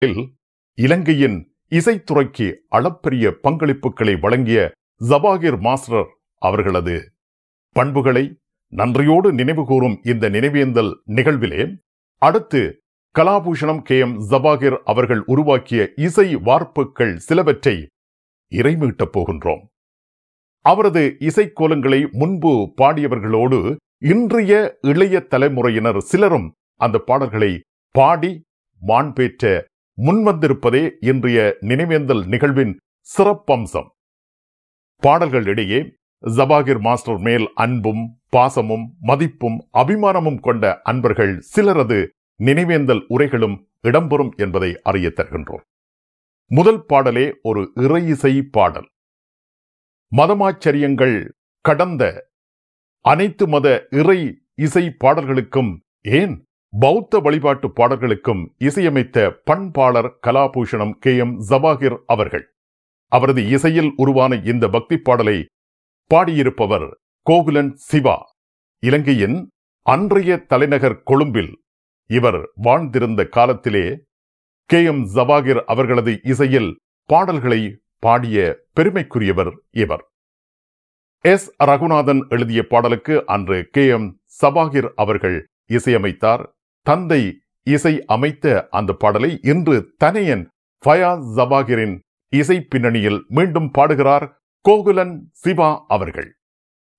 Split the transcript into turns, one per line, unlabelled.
இலங்கையின் இசைத்துறைக்கு அளப்பரிய பங்களிப்புகளை வழங்கிய ஜபாகிர் மாஸ்டர் அவர்களது பண்புகளை நன்றியோடு நினைவுகூரும் இந்த நினைவேந்தல் நிகழ்விலே அடுத்து கலாபூஷணம் கே எம் ஜபாகிர் அவர்கள் உருவாக்கிய இசை வார்ப்புகள் சிலவற்றை இறைமீட்டப் போகின்றோம் அவரது இசைக்கோலங்களை முன்பு பாடியவர்களோடு இன்றைய இளைய தலைமுறையினர் சிலரும் அந்த பாடல்களை பாடி மாண்பேற்ற முன்வந்திருப்பதே இன்றைய நினைவேந்தல் நிகழ்வின் சிறப்பம்சம் பாடல்களிடையே ஜபாகிர் மாஸ்டர் மேல் அன்பும் பாசமும் மதிப்பும் அபிமானமும் கொண்ட அன்பர்கள் சிலரது நினைவேந்தல் உரைகளும் இடம்பெறும் என்பதை அறிய தருகின்றோம் முதல் பாடலே ஒரு இறை இசை பாடல் மதமாச்சரியங்கள் கடந்த அனைத்து மத இறை இசை பாடல்களுக்கும் ஏன் பௌத்த வழிபாட்டு பாடல்களுக்கும் இசையமைத்த பண்பாளர் கலாபூஷணம் கே எம் ஜபாகிர் அவர்கள் அவரது இசையில் உருவான இந்த பக்தி பாடலை பாடியிருப்பவர் கோகுலன் சிவா இலங்கையின் அன்றைய தலைநகர் கொழும்பில் இவர் வாழ்ந்திருந்த காலத்திலே கே எம் ஜபாகிர் அவர்களது இசையில் பாடல்களை பாடிய பெருமைக்குரியவர் இவர் எஸ் ரகுநாதன் எழுதிய பாடலுக்கு அன்று கே எம் சபாகிர் அவர்கள் இசையமைத்தார் தந்தை இசை அமைத்த அந்த பாடலை இன்று தனையன் ஃபயாஸ் ஜபாகிரின் இசை பின்னணியில் மீண்டும் பாடுகிறார் கோகுலன் சிவா அவர்கள்